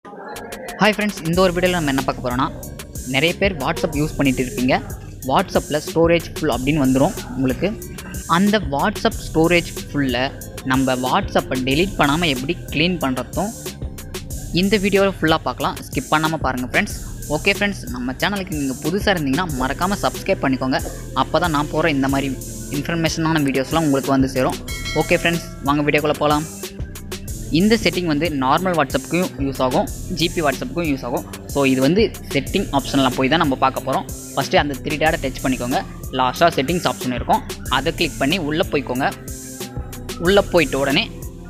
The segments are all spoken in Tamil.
ஹாய் ஃப்ரெண்ட்ஸ் இந்த ஒரு வீடியோவில் நம்ம என்ன பார்க்க போகிறோன்னா நிறைய பேர் வாட்ஸ்அப் யூஸ் பண்ணிட்டு இருப்பீங்க வாட்ஸ்அப்பில் ஸ்டோரேஜ் ஃபுல் அப்படின்னு வந்துடும் உங்களுக்கு அந்த வாட்ஸ்அப் ஸ்டோரேஜ் ஃபுல்லை நம்ம வாட்ஸ்அப்பை டெலீட் பண்ணாமல் எப்படி க்ளீன் பண்ணுறதும் இந்த வீடியோவில் ஃபுல்லாக பார்க்கலாம் ஸ்கிப் பண்ணாமல் பாருங்கள் ஃப்ரெண்ட்ஸ் ஓகே ஃப்ரெண்ட்ஸ் நம்ம சேனலுக்கு நீங்கள் புதுசாக இருந்தீங்கன்னா மறக்காமல் சப்ஸ்கிரைப் பண்ணிக்கோங்க அப்போ தான் நான் போகிற இந்த மாதிரி இன்ஃபர்மேஷனான வீடியோஸ்லாம் உங்களுக்கு வந்து சேரும் ஓகே ஃப்ரெண்ட்ஸ் வாங்க வீடியோக்குள்ளே போகலாம் இந்த செட்டிங் வந்து நார்மல் வாட்ஸ்அப்புக்கும் யூஸ் ஆகும் ஜிபி வாட்ஸ்அப்புக்கும் யூஸ் ஆகும் ஸோ இது வந்து செட்டிங் ஆப்ஷனில் போய் தான் நம்ம பார்க்க போகிறோம் ஃபஸ்ட்டு அந்த த்ரீ டேட்டை டச் பண்ணிக்கோங்க லாஸ்ட்டாக செட்டிங்ஸ் ஆப்ஷன் இருக்கும் அதை கிளிக் பண்ணி உள்ளே போய்க்கோங்க உள்ளே போயிட்ட உடனே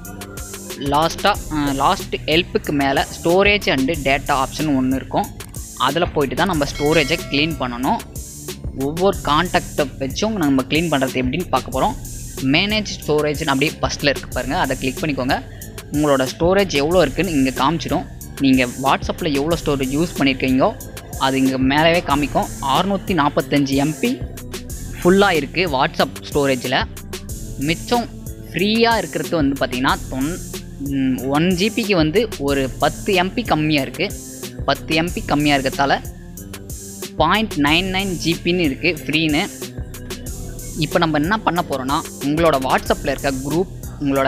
லாஸ்ட்டாக லாஸ்ட் ஹெல்ப்புக்கு மேலே ஸ்டோரேஜ் அண்டு டேட்டா ஆப்ஷன் ஒன்று இருக்கும் அதில் போயிட்டு தான் நம்ம ஸ்டோரேஜை க்ளீன் பண்ணணும் ஒவ்வொரு கான்டாக்டை வச்சும் நம்ம க்ளீன் பண்ணுறது எப்படின்னு பார்க்க போகிறோம் மேனேஜ் ஸ்டோரேஜ்னு அப்படியே ஃபஸ்ட்டில் இருக்குது பாருங்கள் அதை கிளிக் பண்ணிக்கோங்க உங்களோட ஸ்டோரேஜ் எவ்வளோ இருக்குதுன்னு இங்கே காமிச்சிடும் நீங்கள் வாட்ஸ்அப்பில் எவ்வளோ ஸ்டோரேஜ் யூஸ் பண்ணியிருக்கீங்கோ அது இங்கே மேலவே காமிக்கும் அறுநூற்றி நாற்பத்தஞ்சு எம்பி ஃபுல்லாக இருக்குது வாட்ஸ்அப் ஸ்டோரேஜில் மிச்சம் ஃப்ரீயாக இருக்கிறது வந்து பார்த்திங்கன்னா தொன் ஒன் ஜிபிக்கு வந்து ஒரு பத்து எம்பி கம்மியாக இருக்குது பத்து எம்பி கம்மியாக இருக்கிறதால பாயிண்ட் நைன் நைன் ஜிபின்னு இருக்குது ஃப்ரீன்னு இப்போ நம்ம என்ன பண்ண போகிறோன்னா உங்களோட வாட்ஸ்அப்பில் இருக்க குரூப் உங்களோட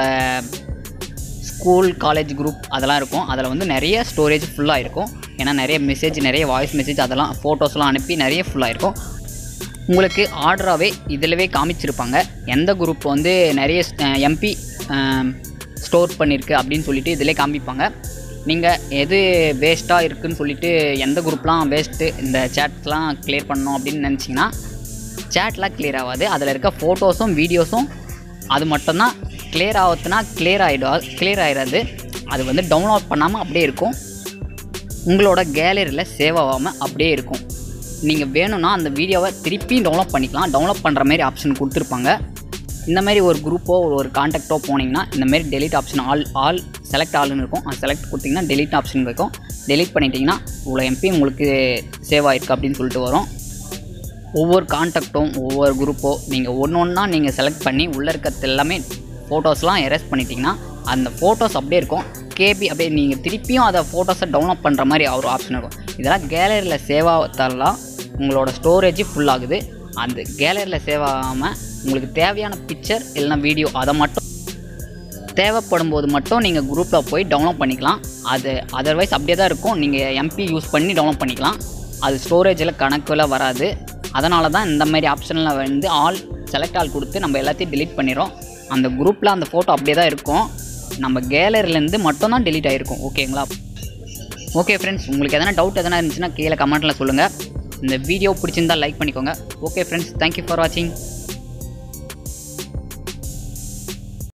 ஸ்கூல் காலேஜ் குரூப் அதெல்லாம் இருக்கும் அதில் வந்து நிறைய ஸ்டோரேஜ் ஃபுல்லாக இருக்கும் ஏன்னா நிறைய மெசேஜ் நிறைய வாய்ஸ் மெசேஜ் அதெல்லாம் ஃபோட்டோஸ்லாம் அனுப்பி நிறைய ஃபுல்லாக இருக்கும் உங்களுக்கு ஆர்டராகவே இதிலவே காமிச்சிருப்பாங்க எந்த குரூப் வந்து நிறைய எம்பி ஸ்டோர் பண்ணியிருக்கு அப்படின்னு சொல்லிட்டு இதிலே காமிப்பாங்க நீங்கள் எது வேஸ்ட்டாக இருக்குதுன்னு சொல்லிட்டு எந்த குரூப்லாம் வேஸ்ட்டு இந்த சேட்ஸ்லாம் க்ளியர் பண்ணணும் அப்படின்னு நினச்சிங்கன்னா சேட்லாம் கிளியர் ஆகாது அதில் இருக்க ஃபோட்டோஸும் வீடியோஸும் அது மட்டும்தான் கிளியர் ஆகுதுன்னா கிளியர் ஆகிடும் கிளியர் ஆகிடாது அது வந்து டவுன்லோட் பண்ணாமல் அப்படியே இருக்கும் உங்களோட கேலரியில் சேவ் ஆகாமல் அப்படியே இருக்கும் நீங்கள் வேணும்னா அந்த வீடியோவை திருப்பி டவுன்லோட் பண்ணிக்கலாம் டவுன்லோட் பண்ணுற மாதிரி ஆப்ஷன் கொடுத்துருப்பாங்க இந்த மாதிரி ஒரு குரூப்போ ஒரு காண்டாக்டோ போனீங்கன்னா இந்த மாதிரி delete option all all select ஆல்னு இருக்கும் அது செலக்ட் கொடுத்தீங்கன்னா டெலிட் ஆப்ஷன் இருக்கும் டெலிட் பண்ணிட்டீங்கன்னா இவ்வளோ எம்பி உங்களுக்கு சேவ் ஆகிருக்கு அப்படின்னு சொல்லிட்டு வரும் ஒவ்வொரு காண்டாக்டும் ஒவ்வொரு குரூப்போ நீங்கள் ஒன்று ஒன்றா நீங்கள் செலக்ட் பண்ணி உள்ளே இருக்கிறது எல்லாமே ஃபோட்டோஸ்லாம் எரேஸ் பண்ணிட்டீங்கன்னா அந்த ஃபோட்டோஸ் அப்படியே இருக்கும் கேபி அப்படியே நீங்கள் திருப்பியும் அதை ஃபோட்டோஸை டவுன்லோட் பண்ணுற மாதிரி ஒரு ஆப்ஷன் இருக்கும் இதெல்லாம் கேலரியில் சேவ் ஆகத்தாலாம் உங்களோட ஸ்டோரேஜ் ஃபுல் ஆகுது அந்த கேலரியில் சேவ் ஆகாமல் உங்களுக்கு தேவையான பிக்சர் இல்லைனா வீடியோ அதை மட்டும் தேவைப்படும் போது மட்டும் நீங்கள் குரூப்பில் போய் டவுன்லோட் பண்ணிக்கலாம் அது அதர்வைஸ் அப்படியே தான் இருக்கும் நீங்கள் எம்பி யூஸ் பண்ணி டவுன்லோட் பண்ணிக்கலாம் அது ஸ்டோரேஜில் கணக்கில் வராது அதனால தான் இந்த மாதிரி ஆப்ஷனில் வந்து ஆல் செலக்ட் ஆல் கொடுத்து நம்ம எல்லாத்தையும் டிலீட் பண்ணிடுறோம் அந்த குரூப்பில் அந்த ஃபோட்டோ அப்படியே தான் இருக்கும் நம்ம கேலரிலேருந்து மட்டும் தான் டெலீட் ஆகிருக்கும் ஓகேங்களா ஓகே ஃப்ரெண்ட்ஸ் உங்களுக்கு எதனா டவுட் எதனா இருந்துச்சுன்னா கீழே கமெண்ட்டில் சொல்லுங்கள் இந்த வீடியோ பிடிச்சிருந்தால் லைக் பண்ணிக்கோங்க ஓகே ஃப்ரெண்ட்ஸ் தேங்க்யூ ஃபார் வாட்சிங்